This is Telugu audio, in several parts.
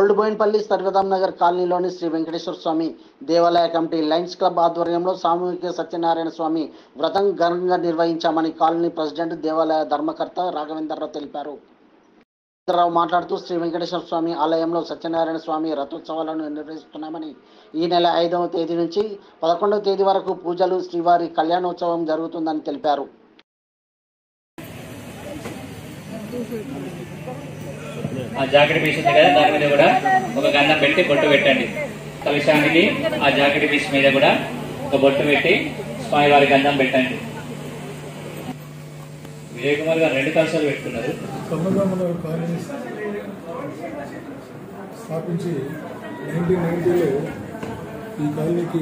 ఓల్డ్ బోయిన్పల్లి సర్వదాం నగర్ కాలనీలోని శ్రీ వెంకటేశ్వర స్వామి దేవాలయ కమిటీ లయన్స్ క్లబ్ ఆధ్వర్యంలో సామూహిక సత్యనారాయణ స్వామి వ్రతం ఘనంగా నిర్వహించామని కాలనీ ప్రెసిడెంట్ దేవాలయ ధర్మకర్త రాఘవేంద్రరావు తెలిపారు రావు మాట్లాడుతూ శ్రీ వెంకటేశ్వర స్వామి ఆలయంలో సత్యనారాయణ స్వామి రథోత్సవాలను నిర్వహిస్తున్నామని ఈ నెల ఐదవ తేదీ నుంచి పదకొండవ తేదీ వరకు పూజలు శ్రీవారి కళ్యాణోత్సవం జరుగుతుందని తెలిపారు ఆ జాకెట్ పీస్ ఉంది కదా దాని మీద కూడా ఒక గంధం పెట్టి బొట్టు పెట్టండి కలశానికి ఆ జాకెట్ పీస్ మీద కూడా ఒక బొట్టు పెట్టి స్వామివారి గంధం పెట్టండి విజయ్ కుమార్ గారు రెండు కలశాలు పెట్టుకున్నారు సమ్మగామల కాలనీ స్థాపించి నైన్టీన్ నైన్టీలో ఈ కాలనీకి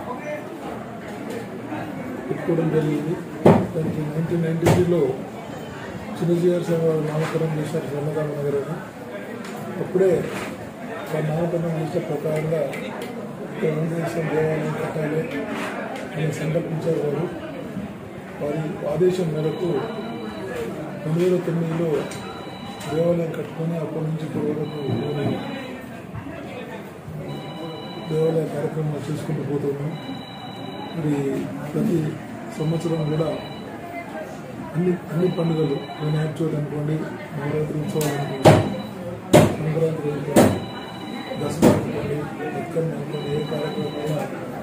పెట్టుకోవడం జరిగింది దానికి నైన్టీన్ నైన్టీ త్రీలో చిన్నజీఆర్ సేవ నామకరణం చేశారు సమ్మగామ నగర్ అని అప్పుడే ఆ నామకరణం చేసిన ప్రకారంగా ఇక్కడ వెంకటేశ్వర దేవాలయం కట్టాలి అని సంకల్పించారు వారు వారి ఆదేశం మేరకు రెండు వేల తొమ్మిదిలో దేవాలయం కట్టుకొని అప్పటి నుంచి ఇప్పటి వరకు నేను దేవాలయ కార్యక్రమాలు చేసుకుంటూ పోతున్నాం మరి ప్రతి సంవత్సరం కూడా అన్ని అన్ని పండుగలు వినాయక చవితి అనుకోండి నవరాత్రి ఉత్సవాలు అనుకోండి సంక్రాంతి అనుకోండి దసరా అనుకోండి ఎక్కడ అనుకోండి ఏ కార్యక్రమం అయినా